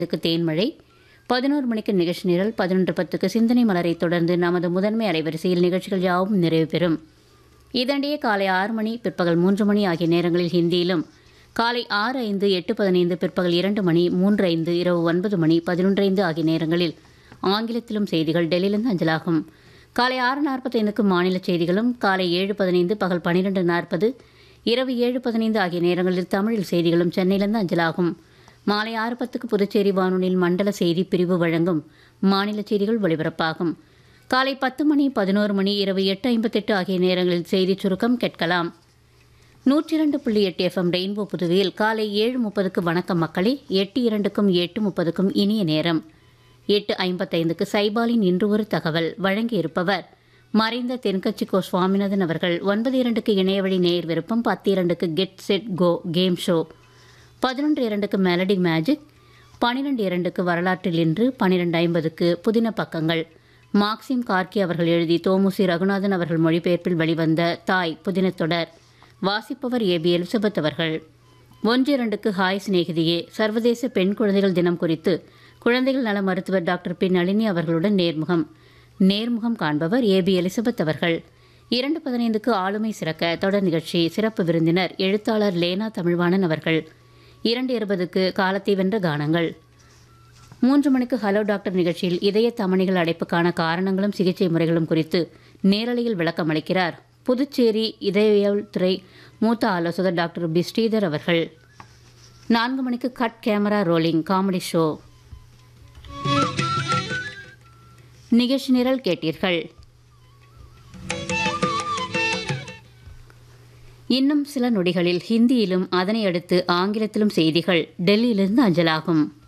இதுக்கு தேன்மழை பதினோரு மணிக்கு நிகழ்ச்சி நிரல் பதினொன்று பத்துக்கு சிந்தனை மலரை தொடர்ந்து நமது முதன்மை அலைவரிசையில் நிகழ்ச்சிகள் யாவும் நிறைவு பெறும் இதனிடையே காலை ஆறு மணி பிற்பகல் மூன்று மணி ஆகிய நேரங்களில் ஹிந்தியிலும் காலை ஆறு ஐந்து எட்டு பதினைந்து பிற்பகல் இரண்டு மணி மூன்று ஐந்து இரவு ஒன்பது மணி பதினொன்று ஐந்து ஆகிய நேரங்களில் ஆங்கிலத்திலும் செய்திகள் டெல்லியிலிருந்து அஞ்சலாகும் காலை ஆறு நாற்பத்தைந்துக்கு மாநில செய்திகளும் காலை ஏழு பதினைந்து பகல் பன்னிரெண்டு நாற்பது இரவு ஏழு பதினைந்து ஆகிய நேரங்களில் தமிழில் செய்திகளும் சென்னையிலிருந்து அஞ்சலாகும் மாலை ஆறு பத்துக்கு புதுச்சேரி வானொலியில் மண்டல செய்தி பிரிவு வழங்கும் மாநில செய்திகள் ஒலிபரப்பாகும் காலை பத்து மணி பதினோரு மணி இரவு எட்டு ஐம்பத்தெட்டு ஆகிய நேரங்களில் செய்திச் சுருக்கம் கேட்கலாம் நூற்றி இரண்டு புள்ளி எட்டு எஃப்எம் ரெயின்போ புதுவையில் காலை ஏழு முப்பதுக்கு வணக்கம் மக்களே எட்டு இரண்டுக்கும் எட்டு முப்பதுக்கும் இனிய நேரம் எட்டு ஐம்பத்தைந்துக்கு சைபாலின் இன்று ஒரு தகவல் வழங்கியிருப்பவர் மறைந்த தென்கட்சி கோ சுவாமிநாதன் அவர்கள் ஒன்பது இரண்டுக்கு இணையவழி நேர் விருப்பம் பத்து இரண்டுக்கு get set go game show பதினொன்று இரண்டுக்கு மெலடி மேஜிக் பன்னிரெண்டு இரண்டுக்கு வரலாற்றில் இன்று பன்னிரெண்டு ஐம்பதுக்கு புதின பக்கங்கள் மார்க்சிம் கார்கி அவர்கள் எழுதி தோமுசி ரகுநாதன் அவர்கள் மொழிபெயர்ப்பில் வெளிவந்த தாய் புதின தொடர் வாசிப்பவர் ஏ பி எலிசபெத் அவர்கள் ஒன்று இரண்டுக்கு ஹாய் சிநேகிதியே சர்வதேச பெண் குழந்தைகள் தினம் குறித்து குழந்தைகள் நல மருத்துவர் டாக்டர் பி நளினி அவர்களுடன் நேர்முகம் நேர்முகம் காண்பவர் ஏ பி எலிசபெத் அவர்கள் இரண்டு பதினைந்துக்கு ஆளுமை சிறக்க தொடர் நிகழ்ச்சி சிறப்பு விருந்தினர் எழுத்தாளர் லேனா தமிழ்வாணன் அவர்கள் இரண்டு இருபதுக்கு காலத்தை வென்ற கானங்கள் மூன்று மணிக்கு ஹலோ டாக்டர் நிகழ்ச்சியில் இதய தமணிகள் அடைப்புக்கான காரணங்களும் சிகிச்சை முறைகளும் குறித்து நேரலையில் விளக்கம் அளிக்கிறார் புதுச்சேரி இதயவியல் துறை மூத்த ஆலோசகர் டாக்டர் பி ஸ்ரீதர் அவர்கள் நான்கு மணிக்கு cut camera rolling comedy show நிகழ்ச்சி நிரல் கேட்டீர்கள் இன்னும் சில நொடிகளில் ஹிந்தியிலும் அதனை அடுத்து ஆங்கிலத்திலும் செய்திகள் டெல்லியிலிருந்து அஞ்சலாகும்